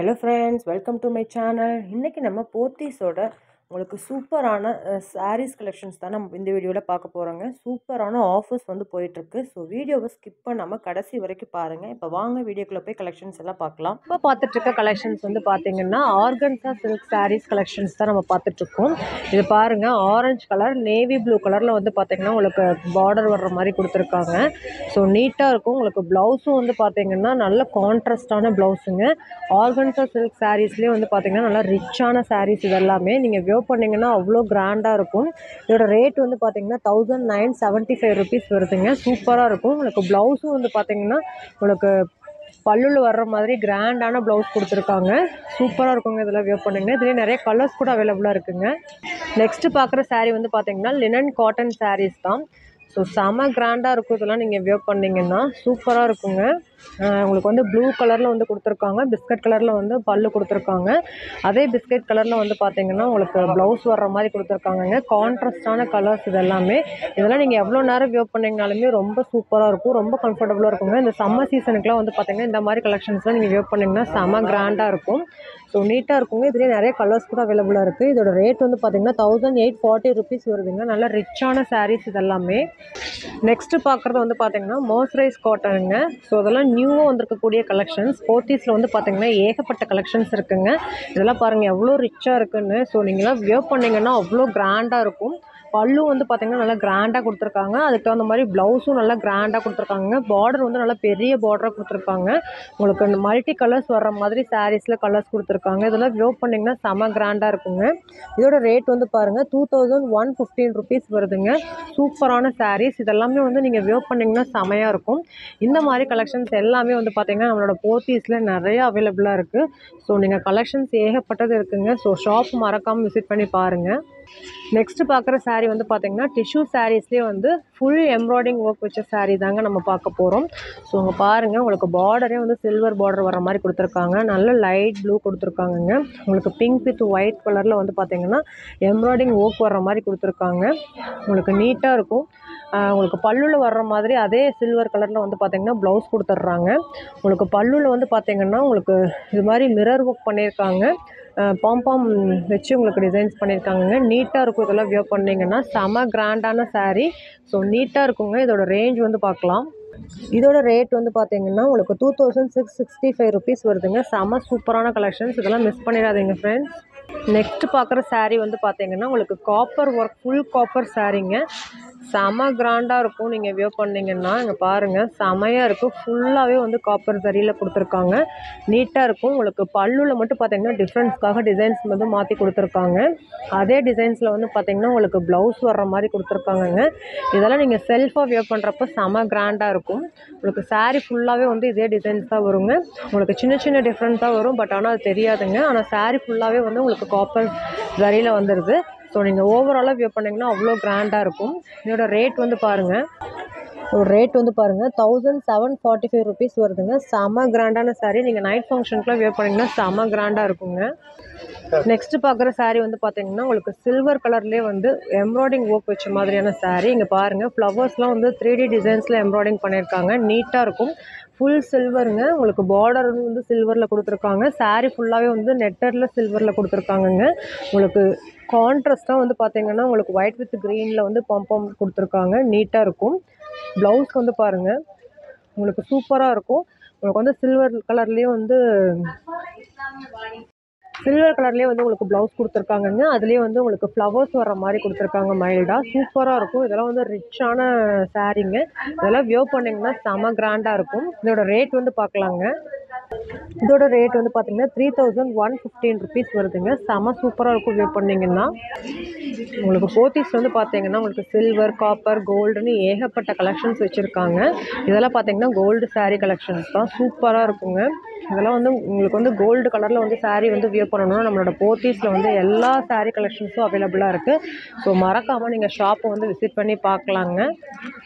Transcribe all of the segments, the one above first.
hello friends welcome to my channel இன்றைக்கி நம்ம போத்தீஸோட உங்களுக்கு சூப்பரான சாரீஸ் கலெக்ஷன்ஸ் தான் நம்ம இந்த வீடியோவில் பார்க்க போகிறோங்க சூப்பரான ஆஃபர்ஸ் வந்து போயிட்டுருக்கு ஸோ வீடியோவை ஸ்கிப் பண்ணாமல் கடைசி வரைக்கும் பாருங்கள் இப்போ வாங்க வீடியோக்குள்ளே போய் கலெக்ஷன்ஸ் எல்லாம் பார்க்கலாம் இப்போ பார்த்துட்டு இருக்க கலெக்ஷன்ஸ் வந்து பார்த்தீங்கன்னா ஆர்கன்ஸா சில்க் சாரீஸ் கலெக்ஷன்ஸ் தான் நம்ம பார்த்துட்ருக்கோம் இது பாருங்கள் ஆரஞ்சு கலர் நேவி ப்ளூ கலரில் வந்து பார்த்தீங்கன்னா உங்களுக்கு பார்டர் வர்ற மாதிரி கொடுத்துருக்காங்க ஸோ நீட்டாக இருக்கும் உங்களுக்கு ப்ளவுஸும் வந்து பார்த்தீங்கன்னா நல்ல கான்ட்ராஸ்டான ப்ளவுஸுங்க ஆர்கன்ஸா சில்க் சாரீஸ்லேயே வந்து பார்த்தீங்கன்னா நல்லா ரிச்சான சாரீஸ் இது எல்லாமே நீங்கள் வியோ பண்ணிங்கன்னா அவ்வளோ கிராண்டாக இருக்கும் இதோட ரேட் வந்து பார்த்தீங்கன்னா thousand nine seventy five rupees வருதுங்க சூப்பராக இருக்கும் உங்களுக்கு ப்ளவுஸும் வந்து பார்த்தீங்கன்னா உங்களுக்கு பல்லுல வர்ற மாதிரி கிராண்டான ப்ளவுஸ் கொடுத்துருக்காங்க சூப்பராக இருக்குங்க இதெல்லாம் வியோ பண்ணிங்கன்னா இதுலேயே நிறைய கலர்ஸ் கூட அவைலபிளாக இருக்குங்க நெக்ஸ்ட்டு பார்க்குற saree வந்து பார்த்தீங்கன்னா லினன் காட்டன் sarees தான் ஸோ செம கிராண்டாக இருக்கும் இதெல்லாம் நீங்கள் வியோ பண்ணிங்கன்னா சூப்பராக இருக்குங்க ஆஹ் உங்களுக்கு வந்து ப்ளூ கலரில் வந்து கொடுத்துருக்காங்க பிஸ்கட் கலரில் வந்து பல்லு கொடுத்துருக்காங்க அதே பிஸ்கட் கலரில் வந்து பார்த்தீங்கன்னா உங்களுக்கு ப்ளவுஸ் வர்ற மாதிரி கொடுத்துருக்காங்கங்க கான்ட்ராஸ்டான கலர்ஸ் இது எல்லாமே இதெல்லாம் நீங்கள் எவ்வளோ நேரம் வியோ பண்ணிங்கனாலுமே ரொம்ப சூப்பராக இருக்கும் ரொம்ப கம்ஃபர்டபுளாக இருக்குங்க இந்த சம்மர் சீசனுக்குலாம் வந்து பார்த்தீங்கன்னா இந்த மாதிரி கலெக்ஷன்ஸ்லாம் நீங்கள் வியோ பண்ணிங்கன்னா செம கிராண்டாக இருக்கும் ஸோ நீட்டாக இருக்குங்க இதுலேயே நிறைய கலர்ஸ் கூட அவைலபிளாக இருக்குது இதோட ரேட் வந்து பார்த்தீங்கன்னா தௌசண்ட் எயிட் ஃபார்ட்டி ருபீஸ் வருதுங்க நல்ல ரிச்சான சாரீஸ் இதெல்லாமே நெக்ஸ்ட்டு பார்க்குறது வந்து பார்த்தீங்கன்னா மோஸ்ரைஸ் காட்டனுங்க ஸோ அதெல்லாம் நியூவாக வந்திருக்கக்கூடிய கலெக்ஷன்ஸ் போத்தீஸில் வந்து பார்த்தீங்கன்னா ஏகப்பட்ட கலெக்ஷன்ஸ் இருக்குங்க இதெல்லாம் பாருங்கள் எவ்வளோ ரிச்சாக இருக்குன்னு ஸோ நீங்களாம் வியர் பண்ணிங்கன்னா அவ்வளோ கிராண்டாக இருக்கும் பல்லு வந்து பார்த்தீங்கன்னா நல்லா கிராண்டாக கொடுத்துருக்காங்க அதுக்கு தகுந்த மாதிரி ப்ளவுஸும் நல்லா கிராண்டாக கொடுத்துருக்காங்க பார்டர் வந்து நல்லா பெரிய பார்டராக கொடுத்துருக்காங்க உங்களுக்கு இந்த மல்டி கலர்ஸ் வர்ற மாதிரி சாரீஸில் கலர்ஸ் கொடுத்துருக்காங்க இதெல்லாம் வியோ பண்ணிங்கன்னா செம கிராண்டாக இருக்குங்க இதோட ரேட் வந்து பாருங்கள் two thousand one fifteen rupees வருதுங்க சூப்பரான சாரீஸ் இதெல்லாமே வந்து நீங்கள் வியோ பண்ணிங்கன்னா செமையாக இருக்கும் இந்த மாதிரி கலெக்ஷன்ஸ் எல்லாமே வந்து பார்த்தீங்கன்னா நம்மளோட போத்தீஸில் நிறைய அவைலபிளாக இருக்குது ஸோ நீங்கள் கலெக்ஷன்ஸ் ஏகப்பட்டது இருக்குங்க ஸோ ஷாப் மறக்காமல் விசிட் பண்ணி பாருங்கள் நெக்ஸ்ட்டு பார்க்குற saree வந்து பார்த்தீங்கன்னா டிஷ்யூ சாரீஸ்லேயே வந்து ஃபுல் எம்ப்ராய்டிங் ஒர்க் வச்ச saree தாங்க நம்ம பார்க்க போகிறோம் ஸோ உங்கள் பாருங்கள் உங்களுக்கு பார்டரே வந்து சில்வர் பார்டர் வர மாதிரி கொடுத்துருக்காங்க நல்ல லைட் ப்ளூ கொடுத்துருக்காங்கங்க உங்களுக்கு பிங்க் வித் ஒயிட் கலரில் வந்து பார்த்தீங்கன்னா எம்ப்ராய்டிங் ஒர்க் வர்ற மாதிரி கொடுத்துருக்காங்க உங்களுக்கு நீட்டாக இருக்கும் ஆஹ் உங்களுக்கு பல்லுவில் வர்ற மாதிரி அதே சில்வர் கலரில் வந்து பார்த்தீங்கன்னா ப்ளவுஸ் கொடுத்துட்றாங்க உங்களுக்கு பல்லுவில் வந்து பார்த்தீங்கன்னா உங்களுக்கு இது மாதிரி மிரர் ஒர்க் பண்ணியிருக்காங்க பாம்பாம் வச்சு உங்களுக்கு டிசைன்ஸ் பண்ணியிருக்காங்கங்க நீட்டாக இருக்கும் இதெல்லாம் வியர் பண்ணிங்கன்னா செம கிராண்டான saree ஸோ நீட்டாக இருக்குங்க இதோட ரேஞ்ச் வந்து பார்க்கலாம் இதோட ரேட் வந்து பார்த்தீங்கன்னா உங்களுக்கு two thousand six sixty five rupees வருதுங்க செம சூப்பரான கலெக்ஷன்ஸ் இதெல்லாம் மிஸ் பண்ணிடாதீங்க ஃப்ரெண்ட்ஸ் நெக்ஸ்ட் பார்க்குற saree வந்து பார்த்தீங்கன்னா உங்களுக்கு காப்பர் ஒர்க் ஃபுல் காப்பர் சாரீங்க செம கிராண்டாக இருக்கும் நீங்கள் வியர் பண்ணீங்கன்னா இங்கே பாருங்கள் செமையாக இருக்கும் ஃபுல்லாகவே வந்து காப்பர் சரியில் கொடுத்துருக்காங்க நீட்டாக இருக்கும் உங்களுக்கு பல்லுவில் மட்டும் பார்த்தீங்கன்னா டிஃப்ரென்ஸ்க்காக டிசைன்ஸ் வந்து மாற்றி கொடுத்துருக்காங்க அதே டிசைன்ஸில் வந்து பார்த்தீங்கன்னா உங்களுக்கு ப்ளவுஸ் வர்ற மாதிரி கொடுத்துருக்காங்கங்க இதெல்லாம் நீங்கள் செல்ஃபாக வியர் பண்ணுறப்ப செம கிராண்டாக இருக்கும் உங்களுக்கு saree ஃபுல்லாகவே வந்து இதே டிசைன்ஸ் தான் வருங்க உங்களுக்கு சின்ன சின்ன டிஃப்ரெண்ட் தான் வரும் பட் ஆனால் அது தெரியாதுங்க ஆனால் saree ஃபுல்லாகவே வந்து உங்களுக்கு காப்பர் சரியில் வந்துடுது ஸோ நீங்கள் ஓவராலாக வியர் பண்ணிங்கன்னா அவ்வளோ கிராண்டாக இருக்கும் இதோட ரேட் வந்து பாருங்கள் ஒரு ரேட் வந்து பாருங்கள் thousand seven forty five rupees வருதுங்க செம கிராண்டான saree நீங்கள் நைட் ஃபங்க்ஷனுக்குலாம் வியர் பண்ணிங்கன்னா செம கிராண்டாக இருக்குங்க நெக்ஸ்ட் பார்க்குற saree வந்து பார்த்தீங்கன்னா உங்களுக்கு சில்வர் கலர்லேயே வந்து எம்ப்ராய்டிங் ஒர்க் வச்ச மாதிரியான saree இங்கே பாருங்கள் ஃப்ளவர்ஸ்லாம் வந்து த்ரீ டி டிசைன்ஸில் எம்ப்ராய்டிங் பண்ணியிருக்காங்க நீட்டாக இருக்கும் ஃபுல் சில்வருங்க உங்களுக்கு பார்டர் வந்து சில்வரில் கொடுத்துருக்காங்க saree ஃபுல்லாகவே வந்து நெட்டரில் சில்வரில் கொடுத்துருக்காங்கங்க உங்களுக்கு கான்ட்ராஸ்ட்டாக வந்து பார்த்தீங்கன்னா உங்களுக்கு ஒயிட் வித் க்ரீனில் வந்து பம்பம் கொடுத்துருக்காங்க நீட்டாக இருக்கும் ப்ளவுஸ் வந்து பாருங்கள் உங்களுக்கு சூப்பராக இருக்கும் உங்களுக்கு வந்து சில்வர் கலர்லேயே வந்து சில்வர் கலர்லேயே வந்து உங்களுக்கு ப்ளவுஸ் கொடுத்துருக்காங்கங்க அதுலேயே வந்து உங்களுக்கு ஃப்ளவர்ஸ் வர மாதிரி கொடுத்துருக்காங்க மைல்டாக சூப்பராக இருக்கும் இதெல்லாம் வந்து ரிச்சான சாரீங்க இதெல்லாம் வியோ பண்ணிங்கன்னா செம கிராண்டாக இருக்கும் இதோட ரேட் வந்து பார்க்கலாங்க இதோட ரேட் வந்து பார்த்தீங்கன்னா three thousand one fifteen rupees வருதுங்க செம சூப்பராக இருக்கும் வியோ பண்ணிங்கன்னா உங்களுக்கு போத்தீஸ் வந்து பார்த்தீங்கன்னா உங்களுக்கு சில்வர் காப்பர் கோல்டுன்னு ஏகப்பட்ட கலெக்ஷன்ஸ் வச்சுருக்காங்க இதெல்லாம் பார்த்தீங்கன்னா கோல்டு saree கலெக்ஷன்ஸ் தான் சூப்பராக இருக்குங்க இதெல்லாம் வந்து உங்களுக்கு வந்து கோல்டு கலரில் வந்து saree வந்து வியர் பண்ணணும்னா நம்மளோட போத்தீஸில் வந்து எல்லா saree கலெக்ஷன்ஸும் அவைலபிளாக இருக்குது ஸோ மறக்காமல் நீங்கள் ஷாப்பை வந்து விசிட் பண்ணி பார்க்கலாங்க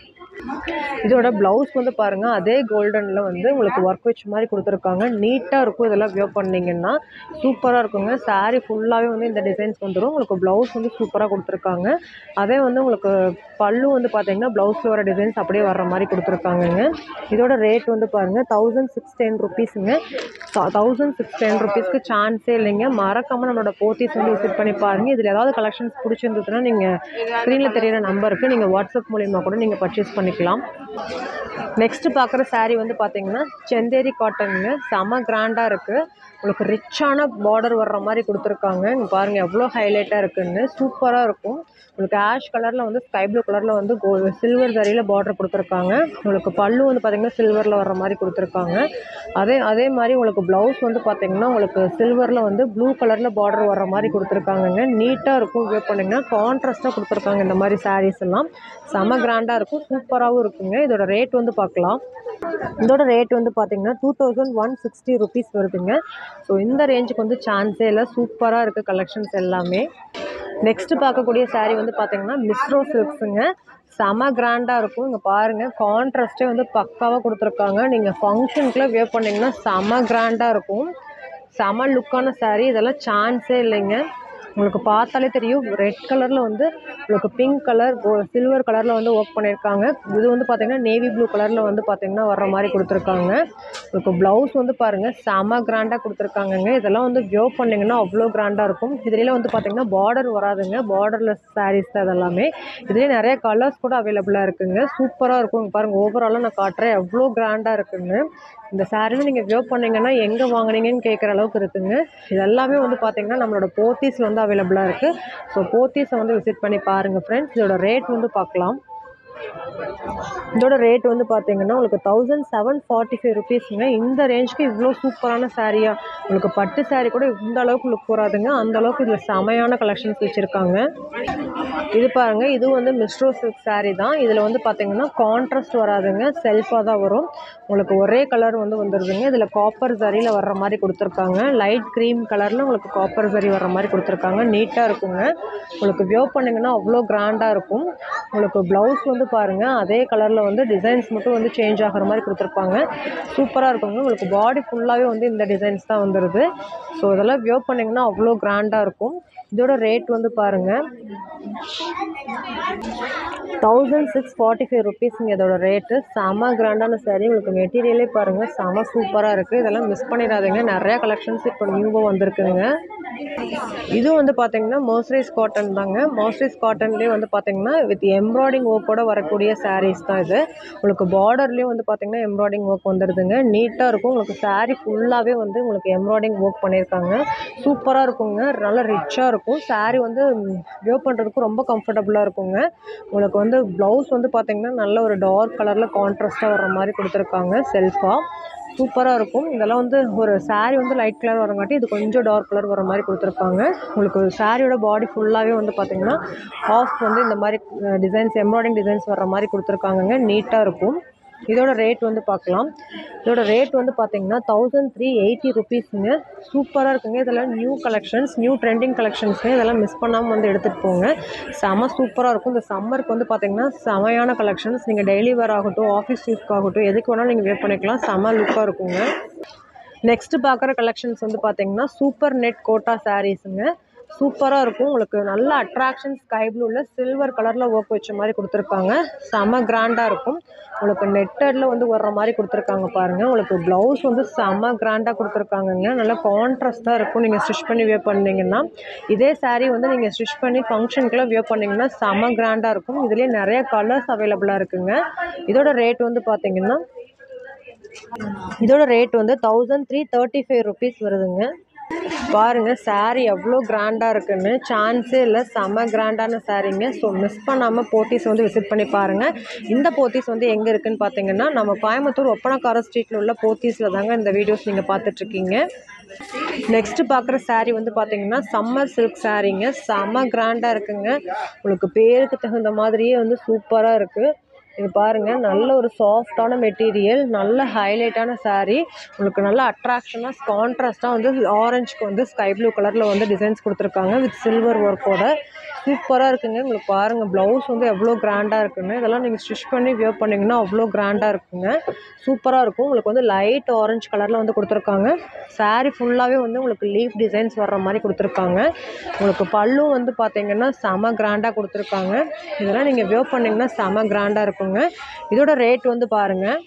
இதோட ப்ளவுஸ் வந்து பாருங்கள் அதே கோல்டனில் வந்து உங்களுக்கு ஒர்க் வச்ச மாதிரி கொடுத்துருக்காங்க நீட்டாக இருக்கும் இதெல்லாம் வியோ பண்ணிங்கன்னா சூப்பராக இருக்குங்க saree ஃபுல்லாகவே வந்து இந்த டிசைன்ஸ் வந்துடும் உங்களுக்கு ப்ளவுஸ் வந்து சூப்பராக கொடுத்துருக்காங்க அதே வந்து உங்களுக்கு பல்லு வந்து பார்த்தீங்கன்னா ப்ளவுஸில் வர டிசைன்ஸ் அப்படியே வர்ற மாதிரி கொடுத்துருக்காங்கங்க இதோட ரேட் வந்து பாருங்கள் தௌசண்ட் சிக்ஸ் டென் ருபீஸுங்க தௌசண்ட் சிக்ஸ் டென் ருபீஸ்க்கு சான்ஸே இல்லைங்க மறக்காமல் நம்மளோட போத்தீஸ் வந்து விசிட் பண்ணி பாருங்கள் இதில் ஏதாவது கலெக்ஷன்ஸ் பிடிச்சிருந்ததுன்னா நீங்கள் ஸ்க்ரீனில் தெரியிற நம்பருக்கு நீங்கள் வாட்ஸ்அப் மூலிமா கூட நீங்கள் பர்ச்சேஸ் பண்ணிக்கலாம் நெக்ஸ்ட்டு பார்க்குற saree வந்து பார்த்தீங்கன்னா செந்தேரி காட்டனுங்க செம கிராண்டாக இருக்குது உங்களுக்கு ரிச்சான பார்டர் வர்ற மாதிரி கொடுத்துருக்காங்க இங்கே பாருங்கள் எவ்வளோ ஹைலைட்டாக இருக்குன்னு சூப்பராக இருக்கும் உங்களுக்கு ஆஷ் கலரில் வந்து ஸ்கை ப்ளூ கலரில் வந்து கோ சில்வர் சரியில் பார்டர் கொடுத்துருக்காங்க உங்களுக்கு பல்லு வந்து பார்த்திங்கன்னா சில்வரில் வர்ற மாதிரி கொடுத்துருக்காங்க அதே அதே மாதிரி உங்களுக்கு ப்ளவுஸ் வந்து பார்த்திங்கன்னா உங்களுக்கு சில்வரில் வந்து ப்ளூ கலரில் பார்டர் வர்ற மாதிரி கொடுத்துருக்காங்கங்க நீட்டாக இருக்கும் வியூ பண்ணிங்கன்னா கான்ட்ராஸ்ட்டாக கொடுத்துருக்காங்க இந்த மாதிரி sarees எல்லாம் செம கிராண்டாக இருக்கும் சூப்பராகவும் இருக்குங்க இதோட ரேட் வந்து பார்க்கலாம் இதோட ரேட் வந்து பார்த்தீங்கன்னா two thousand one sixty rupees வருதுங்க ஸோ இந்த ரேஞ்சுக்கு வந்து சான்ஸே இல்லை சூப்பராக இருக்குது கலெக்ஷன்ஸ் எல்லாமே நெக்ஸ்ட்டு பார்க்கக்கூடிய saree வந்து பார்த்தீங்கன்னா மிஸ்ரோ சில்க்ஸுங்க செம கிராண்டாக இருக்கும் இங்கே பாருங்கள் கான்ட்ராஸ்ட்டே வந்து பக்காவாக கொடுத்துருக்காங்க நீங்கள் ஃபங்க்ஷனுக்குலாம் வேர் பண்ணிங்கன்னா செம கிராண்டாக இருக்கும் செம லுக்கான saree இதெல்லாம் சான்ஸே இல்லைங்க உங்களுக்கு பார்த்தாலே தெரியும் ரெட் கலரில் வந்து உங்களுக்கு பிங்க் கலர் சில்வர் கலரில் வந்து ஒர்க் பண்ணியிருக்காங்க இது வந்து பார்த்தீங்கன்னா நேவி ப்ளூ கலரில் வந்து பார்த்தீங்கன்னா வர்ற மாதிரி கொடுத்துருக்காங்க உங்களுக்கு ப்ளவுஸ் வந்து பாருங்கள் செம கிராண்டாக கொடுத்துருக்காங்கங்க இதெல்லாம் வந்து வியோ பண்ணிங்கன்னா அவ்வளோ கிராண்டாக இருக்கும் இதுலேயும் வந்து பார்த்தீங்கன்னா பார்டர் வராதுங்க பார்டர்லெஸ் சாரீஸ் தான் இதெல்லாமே இதுலேயே நிறைய கலர்ஸ் கூட அவைலபிளாக இருக்குங்க சூப்பராக இருக்கும் இங்க பாருங்கள் ஓவராலாக நான் காட்டுறேன் எவ்வளோ கிராண்டாக இருக்குங்க இந்த சாரீலாம் நீங்கள் வியோ பண்ணீங்கன்னா எங்கே வாங்குனீங்கன்னு கேட்குற அளவுக்கு இருக்குங்க இது எல்லாமே வந்து பார்த்தீங்கன்னா நம்மளோட போத்தீஸில் வந்து அவைலபிளாக இருக்குது ஸோ போத்தீஸை வந்து விசிட் பண்ணி பாருங்கள் ஃப்ரெண்ட்ஸ் இதோட ரேட் வந்து பார்க்கலாம் இதோட ரேட் வந்து பார்த்தீங்கன்னா உங்களுக்கு தௌசண்ட் செவன் ஃபார்ட்டி ஃபைவ் ருபீஸுங்க இந்த ரேஞ்சுக்கு இவ்வளோ சூப்பரான சாரியா உங்களுக்கு பட்டு saree கூட இந்த அளவுக்கு லுக் வராதுங்க அந்த அளவுக்கு இதில் செமையான கலெக்ஷன்ஸ் வச்சுருக்காங்க இது பாருங்க இது வந்து மிஸ்ட்ரோ சில்க் saree தான் இதில் வந்து பார்த்தீங்கன்னா கான்ட்ராஸ்ட் வராதுங்க செல்ஃபாக தான் வரும் உங்களுக்கு ஒரே கலர் வந்து வந்துடுதுங்க இதில் காப்பர் சரியில் வர்ற மாதிரி கொடுத்துருக்காங்க லைட் க்ரீம் கலரில் உங்களுக்கு காப்பர் சரி வர்ற மாதிரி கொடுத்துருக்காங்க நீட்டாக இருக்குங்க உங்களுக்கு வியோ பண்ணிங்கன்னா அவ்வளோ கிராண்டாக இருக்கும் உங்களுக்கு ப்ளவுஸ் வந்து பாருங்கள் அதே கலரில் வந்து டிசைன்ஸ் மட்டும் வந்து சேஞ்ச் ஆகிற மாதிரி கொடுத்துருப்பாங்க சூப்பராக இருக்குங்க உங்களுக்கு பாடி ஃபுல்லாகவே வந்து இந்த டிசைன்ஸ் தான் வந்துடுது ஸோ இதெல்லாம் வியோ பண்ணிங்கன்னா அவ்வளோ கிராண்டாக இருக்கும் இதோட ரேட் வந்து பாருங்கள் தௌசண்ட் சிக்ஸ் ஃபார்ட்டி ஃபைவ் ருபீஸுங்க இதோட ரேட்டு செம கிராண்டான saree உங்களுக்கு மெட்டீரியலே பாருங்கள் செம சூப்பராக இருக்குது இதெல்லாம் மிஸ் பண்ணிடாதீங்க நிறையா கலெக்ஷன்ஸ் இப்போ நியூவாக வந்திருக்குங்க இது வந்து பார்த்தீங்கன்னா மோஸ்ரைஸ் காட்டன் தாங்க மோஸ்ரைஸ் காட்டன்லேயே வந்து பார்த்தீங்கன்னா வித் எம்ப்ராய்டிங் ஒர்க்கோட வரக்கூடிய sarees தான் இது உங்களுக்கு பார்டர்லேயும் வந்து பார்த்தீங்கன்னா எம்ப்ராய்டிங் ஒர்க் வந்துடுதுங்க நீட்டாக இருக்கும் உங்களுக்கு saree ஃபுல்லாகவே வந்து உங்களுக்கு எம்ப்ராய்டிங் ஒர்க் பண்ணியிருக்காங்க சூப்பராக இருக்குங்க நல்லா ரிச்சாக இருக்கும் saree வந்து வியோ பண்ணுறதுக்கு ரொம்ப கம்ஃபர்டபுளாக இருக்குங்க உங்களுக்கு வந்து ப்ளவுஸ் வந்து பார்த்தீங்கன்னா நல்ல ஒரு டார்க் கலரில் கான்ட்ராஸ்ட்டாக வர்ற மாதிரி கொடுத்துருக்காங்க செல்ஃபாக சூப்பராக இருக்கும் இதெல்லாம் வந்து ஒரு saree வந்து லைட் கலர் வரங்காட்டி இது கொஞ்சம் டார்க் கலர் வர மாதிரி கொடுத்துருப்பாங்க உங்களுக்கு சாரியோட பாடி ஃபுல்லாகவே வந்து பார்த்தீங்கன்னா ஆஃப் வந்து இந்த மாதிரி டிசைன்ஸ் எம்ப்ராய்டிங் டிசைன்ஸ் வர்ற மாதிரி கொடுத்துருக்காங்கங்க நீட்டாக இருக்கும் இதோட ரேட் வந்து பார்க்கலாம் இதோட ரேட் வந்து பார்த்தீங்கன்னா தௌசண்ட் த்ரீ எயிட்டி ருபீஸுங்க சூப்பராக இருக்குங்க இதெல்லாம் நியூ கலெக்ஷன்ஸ் நியூ ட்ரெண்டிங் கலெக்ஷன்ஸுங்க இதெல்லாம் மிஸ் பண்ணாமல் வந்து எடுத்துகிட்டு போங்க செம சூப்பராக இருக்கும் இந்த சம்மருக்கு வந்து பார்த்தீங்கன்னா செமையான கலெக்ஷன்ஸ் நீங்கள் டெய்லி வேர் ஆகட்டும் ஆஃபீஸ் யூஸ்க்கு ஆகட்டும் எதுக்கு வேணாலும் நீங்கள் வேர் பண்ணிக்கலாம் செம லுக்காக இருக்குங்க நெக்ஸ்ட்டு பார்க்குற கலெக்ஷன்ஸ் வந்து பார்த்தீங்கன்னா சூப்பர் நெட் கோட்டா சாரீஸுங்க சூப்பராக இருக்கும் உங்களுக்கு நல்ல அட்ராக்ஷன் ஸ்கை ப்ளூவில் சில்வர் கலரில் ஒர்க் வச்ச மாதிரி கொடுத்துருக்காங்க செம கிராண்டாக இருக்கும் உங்களுக்கு நெட்டடில் வந்து வர்ற மாதிரி கொடுத்துருக்காங்க பாருங்கள் உங்களுக்கு ப்ளவுஸ் வந்து செம கிராண்டாக கொடுத்துருக்காங்கங்க நல்லா கான்ட்ராஸ்ட்டாக இருக்கும் நீங்கள் ஸ்டிச் பண்ணி வியர் பண்ணீங்கன்னா இதே saree வந்து நீங்கள் ஸ்டிச் பண்ணி ஃபங்க்ஷனுக்குலாம் வியர் பண்ணிங்கன்னா செம கிராண்டாக இருக்கும் இதுலேயே நிறைய கலர்ஸ் அவைலபிளாக இருக்குங்க இதோட ரேட் வந்து பார்த்தீங்கன்னா இதோட ரேட் வந்து thousand three thirty five rupees வருதுங்க பாருங்க saree எவ்வளோ கிராண்டாக இருக்குன்னு சான்ஸே இல்லை செம கிராண்டான சாரீங்க ஸோ மிஸ் பண்ணாமல் போத்தீஸ் வந்து விசிட் பண்ணி பாருங்கள் இந்த போத்தீஸ் வந்து எங்கே இருக்குன்னு பார்த்தீங்கன்னா நம்ம கோயம்புத்தூர் ஒப்பனக்கார ஸ்ட்ரீட்டில் உள்ள போத்தீஸில் தாங்க இந்த வீடியோஸ் நீங்கள் பார்த்துட்ருக்கீங்க நெக்ஸ்ட்டு பார்க்குற saree வந்து பார்த்தீங்கன்னா சம்மர் சில்க் சாரீங்க செம கிராண்டாக இருக்குங்க உங்களுக்கு பேருக்கு தகுந்த மாதிரியே வந்து சூப்பராக இருக்குது இது பாருங்கள் நல்ல ஒரு சாஃப்டான மெட்டீரியல் நல்ல ஹைலைட்டான saree உங்களுக்கு நல்ல அட்ராக்ஷனாக கான்ட்ராஸ்ட்டாக வந்து ஆரஞ்சுக்கு வந்து ஸ்கை ப்ளூ கலரில் வந்து டிசைன்ஸ் கொடுத்துருக்காங்க வித் சில்வர் ஒர்க்கோட சூப்பராக இருக்குங்க உங்களுக்கு பாருங்கள் ப்ளவுஸ் வந்து எவ்வளோ கிராண்டாக இருக்குன்னு இதெல்லாம் நீங்கள் ஸ்டிச் பண்ணி வியர் பண்ணிங்கன்னா அவ்வளோ கிராண்டாக இருக்குங்க சூப்பராக இருக்கும் உங்களுக்கு வந்து லைட் ஆரஞ்சு கலரில் வந்து கொடுத்துருக்காங்க saree ஃபுல்லாகவே வந்து உங்களுக்கு லீஃப் டிசைன்ஸ் வர்ற மாதிரி கொடுத்துருக்காங்க உங்களுக்கு பல்லும் வந்து பார்த்தீங்கன்னா செம கிராண்டாக கொடுத்துருக்காங்க இதெல்லாம் நீங்கள் வியர் பண்ணிங்கன்னா செம கிராண்டாக இருக்குங்க இதோட ரேட் வந்து பாருங்கள்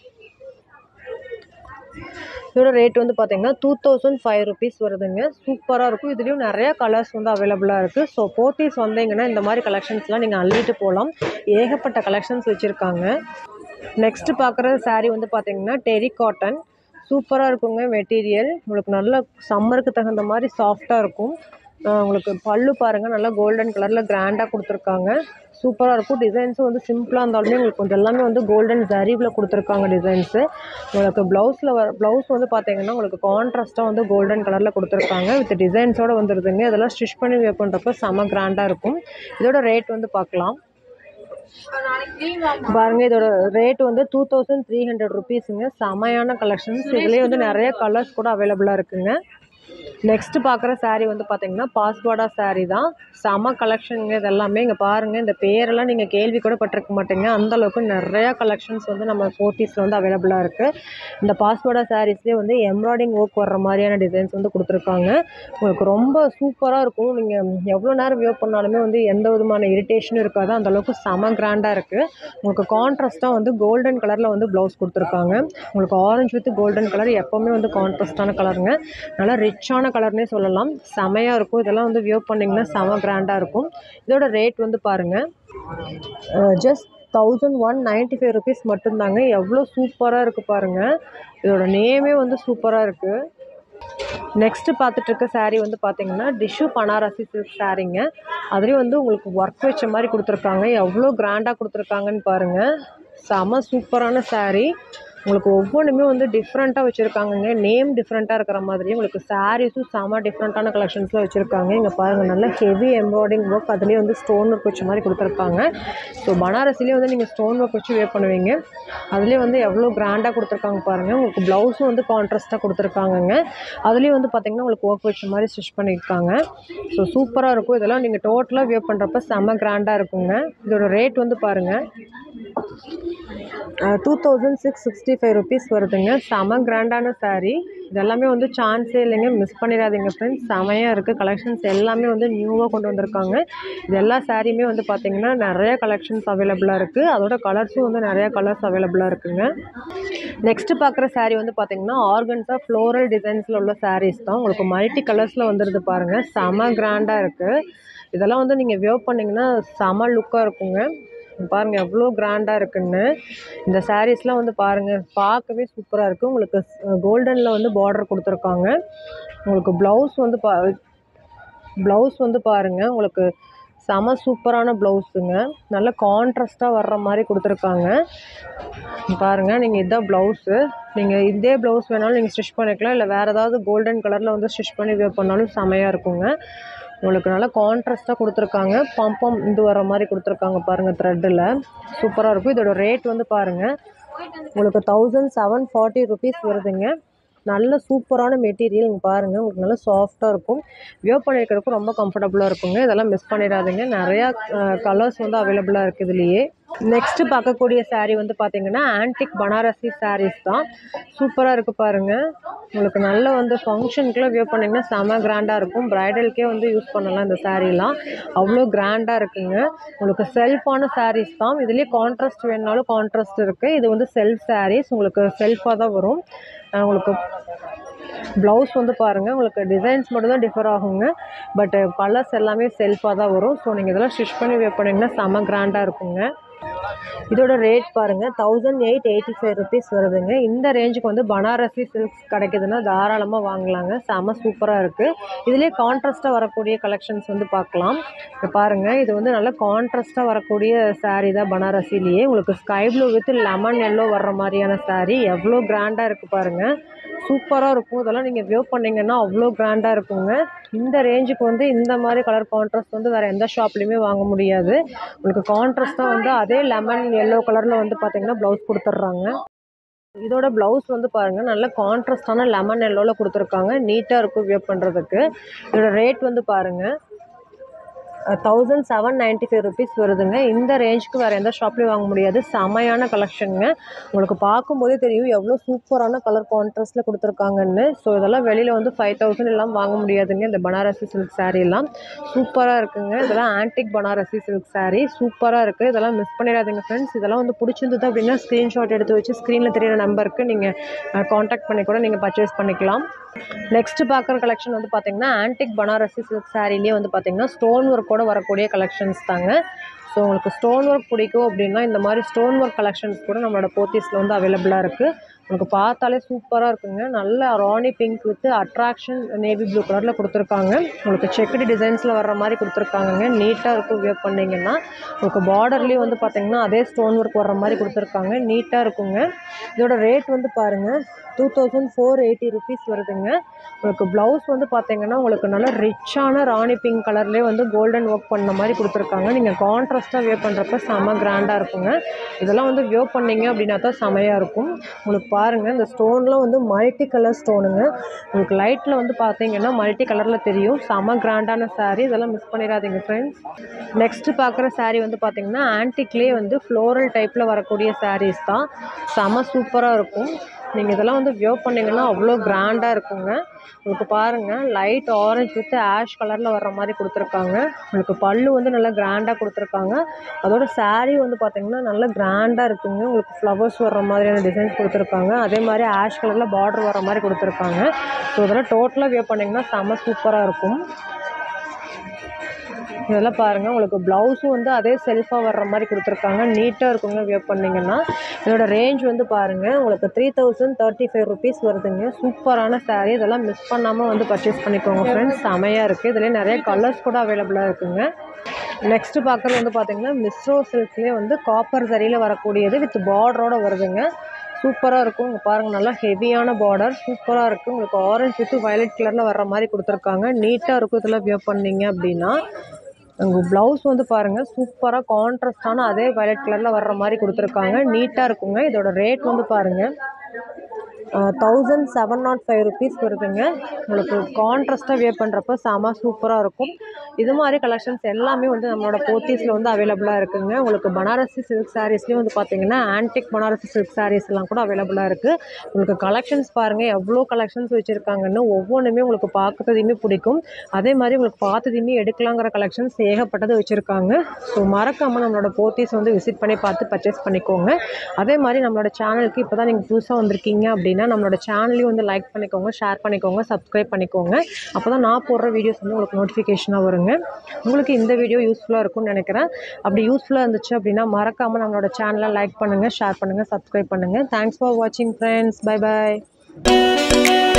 இதோட ரேட் வந்து பார்த்தீங்கன்னா டூ தௌசண்ட் ஃபைவ் ருபீஸ் வருதுங்க சூப்பராக இருக்கும் இதுலேயும் நிறைய கலர்ஸ் வந்து அவைலபிளாக இருக்குது ஸோ போத்தீஸ் வந்தீங்கன்னா இந்த மாதிரி கலெக்ஷன்ஸ்லாம் நீங்கள் அள்ளிட்டு போகலாம் ஏகப்பட்ட கலெக்ஷன்ஸ் வச்சுருக்காங்க நெக்ஸ்ட்டு பார்க்குற saree வந்து பார்த்தீங்கன்னா டெரி காட்டன் சூப்பராக இருக்குங்க மெட்டீரியல் உங்களுக்கு நல்ல சம்மருக்கு தகுந்த மாதிரி சாஃப்டாக இருக்கும் ஆஹ் உங்களுக்கு பல்லு பாருங்கள் நல்லா கோல்டன் கலரில் கிராண்டாக கொடுத்துருக்காங்க சூப்பராக இருக்கும் டிசைன்ஸும் வந்து சிம்பிளாக இருந்தாலுமே உங்களுக்கு கொஞ்சம் எல்லாமே வந்து கோல்டன் ஜரீவில் கொடுத்துருக்காங்க டிசைன்ஸு உங்களுக்கு ப்ளவுஸில் வர ப்ளவுஸ் வந்து பார்த்தீங்கன்னா உங்களுக்கு கான்ட்ராஸ்ட்டாக வந்து கோல்டன் கலரில் கொடுத்துருக்காங்க வித் டிசைன்ஸோடு வந்துடுதுங்க இதெல்லாம் ஸ்டிச் பண்ணி வேர் பண்ணுறப்ப செம கிராண்டாக இருக்கும் இதோட ரேட் வந்து பார்க்கலாம் பாருங்க இதோட ரேட் வந்து டூ தௌசண்ட் த்ரீ ஹண்ட்ரட் ருபீஸுங்க செமையான கலெக்ஷன்ஸ் இதுலேயே வந்து நிறைய கலர்ஸ் கூட அவைலபிளாக இருக்குங்க நெக்ஸ்ட் பார்க்குற saree வந்து பார்த்தீங்கன்னா பாஸ்பாடா saree தான் செம கலெக்ஷனுங்க இது எல்லாமே இங்கே பாருங்கள் இந்த பேரெல்லாம் நீங்கள் கேள்வி கூட பட்டிருக்க மாட்டீங்க அந்த அளவுக்கு நிறையா கலெக்ஷன்ஸ் வந்து நம்ம போத்தீஸில் வந்து அவைலபிளாக இருக்குது இந்த பாஸ்பாடா சாரீஸ்லேயே வந்து எம்ப்ராய்டிங் ஒர்க் வர்ற மாதிரியான டிசைன்ஸ் வந்து கொடுத்துருக்காங்க உங்களுக்கு ரொம்ப சூப்பராக இருக்கும் நீங்கள் எவ்வளோ நேரம் வியர் பண்ணாலுமே வந்து எந்த விதமான இரிட்டேஷனும் இருக்காது அந்த அளவுக்கு செம கிராண்டாக இருக்குது உங்களுக்கு கான்ட்ராஸ்ட்டாக வந்து கோல்டன் கலரில் வந்து ப்ளவுஸ் கொடுத்துருக்காங்க உங்களுக்கு ஆரஞ்சு வித் கோல்டன் கலர் எப்போவுமே வந்து கான்ட்ராஸ்டான கலருங்க நல்லா ரிச்சான கலர்னே சொல்லலாம் செமையாக இருக்கும் இதெல்லாம் வந்து வியர் பண்ணிங்கன்னா செம கிராண்டாக இருக்கும் இதோட ரேட் வந்து பாருங்கள் just thousand one ninety five rupees மட்டும்தாங்க எவ்வளோ சூப்பராக இருக்குது பாருங்கள் இதோட நேமே வந்து சூப்பராக இருக்குது நெக்ஸ்ட்டு பார்த்துட்டு இருக்க saree வந்து பார்த்தீங்கன்னா டிஷ்யூ பனாரசி சில்க் சாரீங்க அதுலேயும் வந்து உங்களுக்கு ஒர்க் வச்ச மாதிரி கொடுத்துருக்காங்க எவ்வளோ கிராண்டாக கொடுத்துருக்காங்கன்னு பாருங்கள் செம சூப்பரான saree உங்களுக்கு ஒவ்வொன்றுமே வந்து டிஃப்ரெண்ட்டாக வச்சுருக்காங்கங்க நேம் டிஃப்ரெண்ட்டாக இருக்கிற மாதிரி உங்களுக்கு சாரீஸும் செம டிஃப்ரெண்ட்டான கலெக்ஷன்ஸில் வச்சுருக்காங்க இங்கே பாருங்கள் நல்ல ஹெவி எம்ப்ராய்டிங் ஒர்க் அதுலேயே வந்து ஸ்டோன் ஒர்க் வச்ச மாதிரி கொடுத்துருக்காங்க ஸோ பனாரசிலே வந்து நீங்கள் ஸ்டோன் ஒர்க் வச்சு வேர் பண்ணுவீங்க அதுலேயே வந்து எவ்வளோ கிராண்டாக கொடுத்துருக்காங்க பாருங்கள் உங்களுக்கு ப்ளவுஸும் வந்து கான்ட்ராஸ்ட்டாக கொடுத்துருக்காங்கங்க அதுலேயும் வந்து பார்த்திங்கன்னா உங்களுக்கு ஒர்க் வச்ச மாதிரி ஸ்டிச் பண்ணியிருக்காங்க ஸோ சூப்பராக இருக்கும் இதெல்லாம் நீங்கள் டோட்டலாக வியர் பண்ணுறப்ப செம்ம கிராண்டாக இருக்குங்க இதோட ரேட் வந்து பாருங்கள் two thousand six sixty five rupees வருதுங்க செம கிராண்டான saree இதெல்லாமே வந்து சான்ஸே இல்லைங்க மிஸ் பண்ணிடாதீங்க ஃப்ரெண்ட்ஸ் செமையாக இருக்குது கலெக்ஷன்ஸ் எல்லாமே வந்து நியூவாக கொண்டு வந்திருக்காங்க இது எல்லா சாரியுமே வந்து பார்த்திங்கன்னா நிறைய கலெக்ஷன்ஸ் அவைலபிளாக இருக்குது அதோட கலர்ஸும் வந்து நிறைய கலர்ஸ் அவைலபிளாக இருக்குங்க நெக்ஸ்ட்டு பார்க்குற saree வந்து பார்த்திங்கன்னா ஆர்கன்ஸாக ஃப்ளோரல் டிசைன்ஸில் உள்ள sarees தான் உங்களுக்கு மல்டி கலர்ஸில் வந்துடுது பாருங்கள் செம கிராண்டாக இருக்குது இதெல்லாம் வந்து நீங்கள் வியர் பண்ணிங்கன்னா செம லுக்காக இருக்குங்க பாருங்க எவ்வளோ கிராண்டாக இருக்குன்னு இந்த சாரீஸ்லாம் வந்து பாருங்கள் பார்க்கவே சூப்பராக இருக்குது உங்களுக்கு கோல்டனில் வந்து பார்டர் கொடுத்துருக்காங்க உங்களுக்கு ப்ளவுஸ் வந்து பா ப்ளவுஸ் வந்து பாருங்கள் உங்களுக்கு செம சூப்பரான ப்ளவுஸுங்க நல்ல கான்ட்ராஸ்ட்டாக வர்ற மாதிரி கொடுத்துருக்காங்க பாருங்கள் நீங்கள் இதுதான் ப்ளவுஸு நீங்கள் இதே ப்ளவுஸ் வேணாலும் நீங்கள் ஸ்டிச் பண்ணிக்கலாம் இல்லை வேறு ஏதாவது கோல்டன் கலரில் வந்து ஸ்டிச் பண்ணி வேர் பண்ணாலும் செமையாக இருக்குங்க உங்களுக்கு நல்லா கான்ட்ராஸ்ட்டாக கொடுத்துருக்காங்க பம்பம் இது வர மாதிரி கொடுத்துருக்காங்க பாருங்கள் த்ரெட்டில் சூப்பராக இருக்கும் இதோட ரேட் வந்து பாருங்கள் உங்களுக்கு தௌசண்ட் செவன் ஃபார்ட்டி ருபீஸ் வருதுங்க நல்ல சூப்பரான மெட்டீரியல் இங்கே பாருங்கள் உங்களுக்கு நல்லா சாஃப்டாக இருக்கும் வியர் பண்ணியிருக்கிறதுக்கும் ரொம்ப கம்ஃபர்டபுளாக இருக்குங்க இதெல்லாம் மிஸ் பண்ணிடாதீங்க நிறையா கலர்ஸ் வந்து அவைலபிளாக இருக்குது இதுலேயே நெக்ஸ்ட்டு பார்க்கக்கூடிய saree வந்து பார்த்தீங்கன்னா ஆன்டிக் பனாரசி sarees தான் சூப்பராக இருக்குது பாருங்கள் உங்களுக்கு நல்ல வந்து ஃபங்க்ஷனுக்குலாம் வியர் பண்ணிங்கன்னா செம கிராண்டாக இருக்கும் ப்ரைடலுக்கே வந்து யூஸ் பண்ணலாம் இந்த சாரீலாம் அவ்வளோ கிராண்டாக இருக்குங்க உங்களுக்கு செல்ஃபான sarees தான் இதுலேயே கான்ட்ராஸ்ட் வேணுனாலும் கான்ட்ராஸ்ட் இருக்குது இது வந்து செல்ஃப் sarees உங்களுக்கு செல்ஃபாக தான் வரும் அஹ் உங்களுக்கு ப்ளவுஸ் வந்து பாருங்கள் உங்களுக்கு டிசைன்ஸ் மட்டும் தான் டிஃபர் ஆகுங்க பட் கலர்ஸ் எல்லாமே செல்ஃபாக தான் வரும் ஸோ நீங்கள் இதெல்லாம் ஸ்டிச் பண்ணி வேர் பண்ணிங்கன்னா செம கிராண்டாக இருக்குங்க இதோட ரேட் பாருங்கள் thousand eight eighty five rupees வருதுங்க இந்த ரேஞ்சுக்கு வந்து பனாரசி சில்க்ஸ் கிடைக்குதுன்னா தாராளமாக வாங்கலாங்க செம சூப்பராக இருக்குது இதுலேயே கான்ட்ராஸ்ட்டாக வரக்கூடிய கலெக்ஷன்ஸ் வந்து பார்க்கலாம் இப்போ பாருங்கள் இது வந்து நல்ல கான்ட்ராஸ்ட்டாக வரக்கூடிய saree தான் பனாரசிலேயே உங்களுக்கு sky blue with lemon yellow வர்ற மாதிரியான saree எவ்வளோ கிராண்டாக இருக்குது பாருங்கள் சூப்பராக இருக்கும் இதெல்லாம் நீங்கள் வியர் பண்ணிங்கன்னா அவ்வளோ கிராண்டாக இருக்குங்க இந்த ரேஞ்சுக்கு வந்து இந்த மாதிரி கலர் கான்ட்ராஸ்ட் வந்து வேறு எந்த ஷாப்லேயுமே வாங்க முடியாது உங்களுக்கு கான்ட்ராஸ்ட்டாக வந்து அதே லெமன் எல்லோ கலரில் வந்து பார்த்தீங்கன்னா ப்ளவுஸ் கொடுத்துட்றாங்க இதோட ப்ளவுஸ் வந்து பாருங்கள் நல்ல கான்ட்ராஸ்டான லெமன் எல்லோவில் கொடுத்துருக்காங்க நீட்டாக இருக்கும் வியர் பண்ணுறதுக்கு இதோட ரேட் வந்து பாருங்கள் thousand seven ninety five rupees வருதுங்க இந்த ரேஞ்சுக்கு வேறு எந்த ஷாப்லேயும் வாங்க முடியாது செமையான கலெக்ஷனுங்க உங்களுக்கு பார்க்கும்போதே தெரியும் எவ்வளோ சூப்பரான கலர் கான்ட்ராஸ்ட்டில் கொடுத்துருக்காங்கன்னு ஸோ இதெல்லாம் வெளியில் வந்து ஃபைவ் தௌசண்ட் எல்லாம் வாங்க முடியாதுங்க இந்த பனாரசி சில்க் saree எல்லாம் சூப்பராக இருக்குங்க இதெல்லாம் ஆன்டிக் பனாரசி சில்க் saree சூப்பராக இருக்குது இதெல்லாம் மிஸ் பண்ணிடாதீங்க ஃப்ரெண்ட்ஸ் இதெல்லாம் வந்து பிடிச்சிருந்தது அப்படின்னா ஸ்க்ரீன்ஷாட் எடுத்து வச்சு ஸ்க்ரீனில் தெரியிற நம்பருக்கு நீங்கள் காண்டாக்ட் பண்ணி கூட நீங்கள் பர்ச்சேஸ் பண்ணிக்கலாம் நெக்ஸ்ட் பார்க்குற கலெக்ஷன் வந்து பார்த்தீங்கன்னா ஆன்டிக் பனாரசி சில்க் சாரீலேயே வந்து பார்த்தீங்கன்னா ஸ்டோன் ஒர்க்கோட வரக்கூடிய கலெக்ஷன்ஸ் தாங்க ஸோ உங்களுக்கு ஸ்டோன் ஒர்க் பிடிக்கும் அப்படின்னா இந்த மாதிரி ஸ்டோன் ஒர்க் கலெக்ஷன்ஸ் கூட நம்மளோட போத்தீஸில் வந்து அவைலபிளாக இருக்குது உங்களுக்கு பார்த்தாலே சூப்பராக இருக்குங்க நல்ல ராணி pink with attraction navy blue கலரில் கொடுத்துருக்காங்க உங்களுக்கு செக்குடு டிசைன்ஸில் வர்ற மாதிரி கொடுத்துருக்காங்கங்க நீட்டாக இருக்கும் வியர் பண்ணிங்கன்னா உங்களுக்கு பார்டர்லேயும் வந்து பார்த்தீங்கன்னா அதே ஸ்டோன் ஒர்க் வர்ற மாதிரி கொடுத்துருக்காங்க நீட்டாக இருக்குங்க இதோட ரேட் வந்து பாருங்கள் two thousand four eighty rupees வருதுங்க உங்களுக்கு ப்ளவுஸ் வந்து பார்த்தீங்கன்னா உங்களுக்கு நல்ல ரிச்சான ராணி பிங்க் கலர்லேயே வந்து கோல்டன் ஒர்க் பண்ண மாதிரி கொடுத்துருக்காங்க நீங்கள் கான்ட்ராஸ்ட்டாக வியர் பண்ணுறப்ப செம கிராண்டாக இருக்குங்க இதெல்லாம் வந்து வியர் பண்ணீங்க அப்படின்னா தான் செமையாக இருக்கும் உங்களுக்கு பாருங்கள் இந்த ஸ்டோன்லாம் வந்து மல்டி கலர் ஸ்டோனுங்க உங்களுக்கு லைட்டில் வந்து பார்த்தீங்கன்னா மல்டி கலரில் தெரியும் செம கிராண்டான saree இதெல்லாம் மிஸ் பண்ணிடாதீங்க ஃப்ரெண்ட்ஸ் நெக்ஸ்ட்டு பார்க்குற saree வந்து பார்த்தீங்கன்னா ஆன்டிக்லேயே வந்து ஃப்ளோரல் டைப்பில் வரக்கூடிய sarees தான் செம சூப்பராக இருக்கும் நீங்கள் இதெல்லாம் வந்து வியர் பண்ணிங்கன்னா அவ்வளோ கிராண்டாக இருக்குங்க உங்களுக்கு பாருங்கள் லைட் ஆரஞ்சு வித் ஆஷ் கலரில் வர்ற மாதிரி கொடுத்துருக்காங்க உங்களுக்கு பல்லு வந்து நல்லா கிராண்டாக கொடுத்துருக்காங்க அதோட saree வந்து பார்த்தீங்கன்னா நல்லா கிராண்டாக இருக்குங்க உங்களுக்கு ஃப்ளவர்ஸ் வர்ற மாதிரியான டிசைன்ஸ் கொடுத்துருக்காங்க அதே மாதிரி ஆஷ் கலரில் பார்டர் வர மாதிரி கொடுத்துருக்காங்க ஸோ இதெல்லாம் டோட்டலாக வியர் பண்ணிங்கன்னா செம்ம சூப்பராக இருக்கும் இதெல்லாம் பாருங்கள் உங்களுக்கு ப்ளவுஸும் வந்து அதே செல்ஃபாக வர்ற மாதிரி கொடுத்துருக்காங்க நீட்டாக இருக்குங்க வியர் பண்ணிங்கன்னா இதோட ரேஞ்ச் வந்து பாருங்கள் உங்களுக்கு three thousand thirty five rupees வருதுங்க சூப்பரான saree இதெல்லாம் மிஸ் பண்ணாமல் வந்து பர்ச்சேஸ் பண்ணிக்கோங்க ஃப்ரெண்ட்ஸ் செமையாக இருக்குது இதுலேயே நிறைய கலர்ஸ் கூட அவைலபிளாக இருக்குங்க நெக்ஸ்ட்டு பார்க்குறது வந்து பார்த்தீங்கன்னா மிஸ்ரோ சில்க்லேயே வந்து காப்பர் சரியில் வரக்கூடியது வித் பார்டரோட வருதுங்க சூப்பராக இருக்கும் இங்கே பாருங்கள் நல்லா ஹெவியான பார்டர் சூப்பராக இருக்குது உங்களுக்கு ஆரஞ்சு வித் வயலட் கலரில் வர்ற மாதிரி கொடுத்துருக்காங்க நீட்டாக இருக்கும் இதெல்லாம் வியர் பண்ணீங்க அப்படின்னா உங்கள் ப்ளவுஸ் வந்து பாருங்கள் சூப்பராக கான்ட்ராஸ்டான அதே வயலட் கலரில் வர்ற மாதிரி கொடுத்துருக்காங்க நீட்டாக இருக்குங்க இதோட ரேட் வந்து பாருங்கள் thousand seven nought five rupees வருதுங்க உங்களுக்கு கான்ட்ராஸ்ட்டாக வியர் பண்ணுறப்ப செம சூப்பராக இருக்கும் இது மாதிரி கலெக்ஷன்ஸ் எல்லாமே வந்து நம்மளோட போத்தீஸில் வந்து அவைலபிளாக இருக்குங்க உங்களுக்கு பனாரசி சில்க் சாரீஸ்லேயும் வந்து பார்த்தீங்கன்னா ஆன்டிக் பனாரசி சில்க் சாரீஸ் எல்லாம் கூட அவைலபிளாக இருக்குது உங்களுக்கு கலெக்ஷன்ஸ் பாருங்கள் எவ்வளோ கலெக்ஷன்ஸ் வச்சுருக்காங்கன்னு ஒவ்வொன்றுமே உங்களுக்கு பார்க்குறதையுமே பிடிக்கும் அதே மாதிரி உங்களுக்கு பார்த்ததையுமே எடுக்கலாங்கிற கலெக்ஷன்ஸ் ஏகப்பட்டது வச்சுருக்காங்க ஸோ மறக்காமல் நம்மளோட போத்தீஸ் வந்து விசிட் பண்ணி பார்த்து பர்ச்சேஸ் பண்ணிக்கோங்க அதே மாதிரி நம்மளோட சேனலுக்கு இப்போ தான் நீங்கள் புதுசாக வந்திருக்கீங்க அப்படின்னா நம்மளோட சேனலையும் வந்து லைக் பண்ணிக்கோங்க ஷேர் பண்ணிக்கோங்க சப்ஸ்கிரைப் பண்ணிக்கோங்க அப்போ தான் நான் போடுற வீடியோஸ் வந்து உங்களுக்கு நோட்டிஃபிகேஷனாக வருங்க உங்களுக்கு இந்த வீடியோ யூஸ்ஃபுல்லாக இருக்கும்னு நினைக்கிறேன் அப்படி யூஸ்ஃபுல்லாக இருந்துச்சு அப்படின்னா மறக்காமல் நம்மளோட சேனலை லைக் பண்ணுங்கள் ஷேர் பண்ணுங்கள் சப்ஸ்கிரைப் பண்ணுங்கள் தேங்க்ஸ் ஃபார் வாட்சிங் ஃப்ரெண்ட்ஸ் பை பாய்